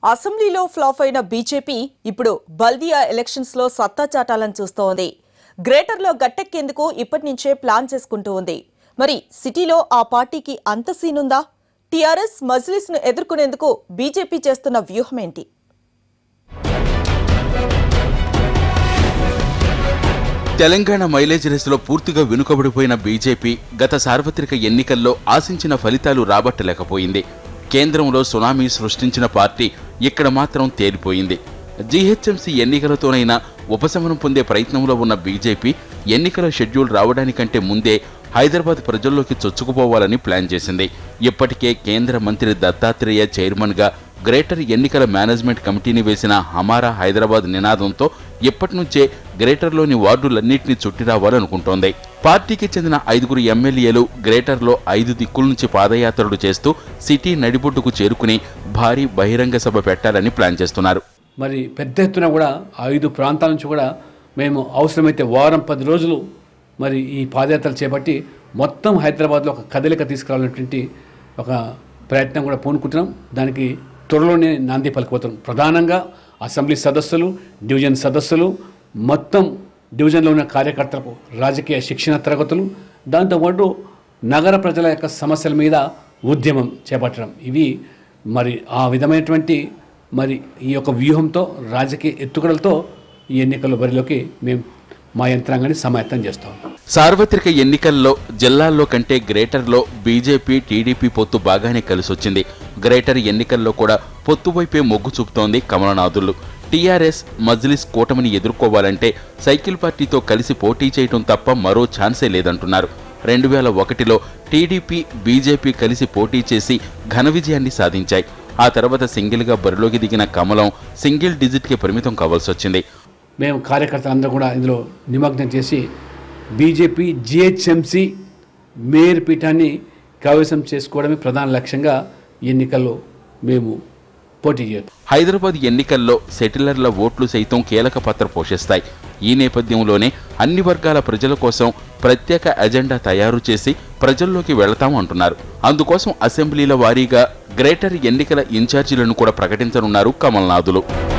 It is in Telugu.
అసెంబ్లీలో ఫ్లాప్ అయిన బీజేపీ ఇప్పుడు బల్దియా ఎలక్షన్స్ లో సత్తా చాటాలని చూస్తోంది గ్రేటర్లో గట్టెక్కేందుకు ఇప్పటి నుంచే ప్లాన్ చేసుకుంటూ ఉంది మరి సిటీలో ఆ పార్టీకి అంత సీనుందా టీఆర్ఎస్ మజ్లిస్ ను ఎదుర్కొనేందుకు బీజేపీ చేస్తున్న వ్యూహమేంటి తెలంగాణ మైలేజ్ రేసులో పూర్తిగా వెనుకబడిపోయిన బీజేపీ గత సార్వత్రిక ఎన్నికల్లో ఆశించిన ఫలితాలు రాబట్టలేకపోయింది కేంద్రంలో సునామీ సృష్టించిన పార్టీ ఇక్కడ మాత్రం తేలిపోయింది జీహెచ్ఎంసీ ఎన్నికలతోనైనా ఉపశమనం పొందే ప్రయత్నంలో ఉన్న బీజేపీ ఎన్నికల షెడ్యూల్ రావడానికంటే ముందే హైదరాబాద్ ప్రజల్లోకి చొచ్చుకుపోవాలని ప్లాన్ చేసింది ఇప్పటికే కేంద్ర మంత్రి దత్తాత్రేయ చైర్మన్గా గ్రేటర్ ఎన్నికల మేనేజ్మెంట్ కమిటీని వేసిన హమారా హైదరాబాద్ నినాదంతో ఇప్పటి నుంచే గ్రేటర్లోని వార్డులన్నింటినీ చుట్టి రావాలనుకుంటోంది పార్టీకి చెందిన ఐదుగురు ఎమ్మెల్యేలు గ్రేటర్లో ఐదు దిక్కుల నుంచి పాదయాత్రలు చేస్తూ సిటీ నడిబొడ్డుకు చేరుకుని భారీ బహిరంగ సభ పెట్టాలని ప్లాన్ చేస్తున్నారు మరి పెద్ద ఎత్తున కూడా ఆ ఐదు ప్రాంతాల నుంచి కూడా మేము అవసరమైతే వారం పది రోజులు మరి ఈ పాదయాత్రలు చేపట్టి మొత్తం హైదరాబాద్లో ఒక కదలిక తీసుకురావాలనేటువంటి ఒక ప్రయత్నం కూడా పూనుకుంటున్నాం దానికి త్వరలోనే నాంది పలికిపోతున్నాం ప్రధానంగా అసెంబ్లీ సదస్సులు డివిజన్ సదస్సులు మొత్తం డివిజన్లో ఉన్న కార్యకర్తలకు రాజకీయ శిక్షణ తరగతులు దాంతోపాటు నగర ప్రజల యొక్క సమస్యల మీద ఉద్యమం చేపట్టడం ఇవి మరి ఆ విధమైనటువంటి మరి ఈ యొక్క వ్యూహంతో రాజకీయ ఎత్తుగడలతో ఈ ఎన్నికల బరిలోకి మేము మా యంత్రాంగాన్ని సమాయత్తం చేస్తాం సార్వత్రిక ఎన్నికల్లో జిల్లాల్లో కంటే గ్రేటర్లో బీజేపీ టీడీపీ పొత్తు బాగానే కలిసొచ్చింది గ్రేటర్ ఎన్నికల్లో కూడా పొత్తు వైపే మొగ్గు చూపుతోంది కమలనాథులు టీఆర్ఎస్ మజ్లిస్ కూటమిని ఎదుర్కోవాలంటే సైకిల్ పార్టీతో కలిసి పోటీ చేయటం తప్ప మరో ఛాన్సే లేదంటున్నారు రెండు వేల ఒకటిలో టీడీపీ బీజేపీ కలిసి పోటీ చేసి ఘన విజయాన్ని సాధించాయి ఆ తర్వాత సింగిల్గా బరిలోకి దిగిన కమలం సింగిల్ డిజిట్కి పరిమితం కావాల్సి వచ్చింది మేము కార్యకర్తలందరూ కూడా ఇందులో నిమగ్నం చేసి బీజేపీ జిహెచ్ఎంసి మేయర్ పీఠాన్ని కైవసం చేసుకోవడమే ప్రధాన లక్ష్యంగా ఈ ఎన్నికల్లో మేము పోటీ చేస్తాం హైదరాబాద్ ఎన్నికల్లో సెటిలర్ల ఓట్లు సైతం కీలక పాత్ర పోషిస్తాయి ఈ నేపథ్యంలోనే అన్ని వర్గాల ప్రజల కోసం ప్రత్యేక ఎజెండా తయారు చేసి ప్రజల్లోకి వెళతాం అంటున్నారు అందుకోసం అసెంబ్లీల వారీగా గ్రేటర్ ఎన్నికల ఇన్ఛార్జీలను కూడా ప్రకటించనున్నారు కమల్నాథులు